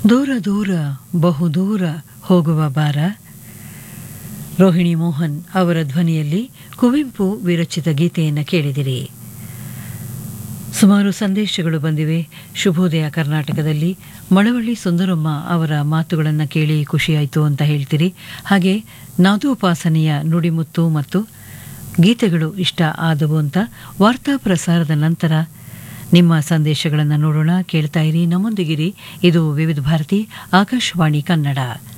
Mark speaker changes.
Speaker 1: ದೂರ ದೂರ ಬಹುದೂರ ಹೋಗುವ ಬಾರ ರೋಹಿಣಿ ಮೋಹನ್ ಅವರ ಧ್ವನಿಯಲ್ಲಿ ಕುವೆಂಪು ವಿರಚಿತ ಗೀತೆಯನ್ನು ಕೇಳಿದಿರಿ ಸುಮಾರು ಸಂದೇಶಗಳು ಬಂದಿವೆ ಶುಭೋದಯ ಕರ್ನಾಟಕದಲ್ಲಿ ಮಳವಳ್ಳಿ ಸುಂದರಮ್ಮ ಅವರ ಮಾತುಗಳನ್ನು ಕೇಳಿ ಖುಷಿಯಾಯಿತು ಅಂತ ಹೇಳ್ತೀರಿ ಹಾಗೆ ನಾದೋಪಾಸನೆಯ ನುಡಿಮುತ್ತು ಮತ್ತು ಗೀತೆಗಳು ಇಷ್ಟ ಆದವು ಅಂತ ವಾರ್ತಾ ಪ್ರಸಾರದ ನಂತರ ನಿಮ್ಮ ಸಂದೇಶಗಳನ್ನು ನೋಡೋಣ ಕೇಳ್ತಾ ಇರಿ ನಮ್ಮೊಂದಿಗಿರಿ ಇದು ವಿವಿಧ ಭಾರತಿ ಆಕಾಶವಾಣಿ ಕನ್ನಡ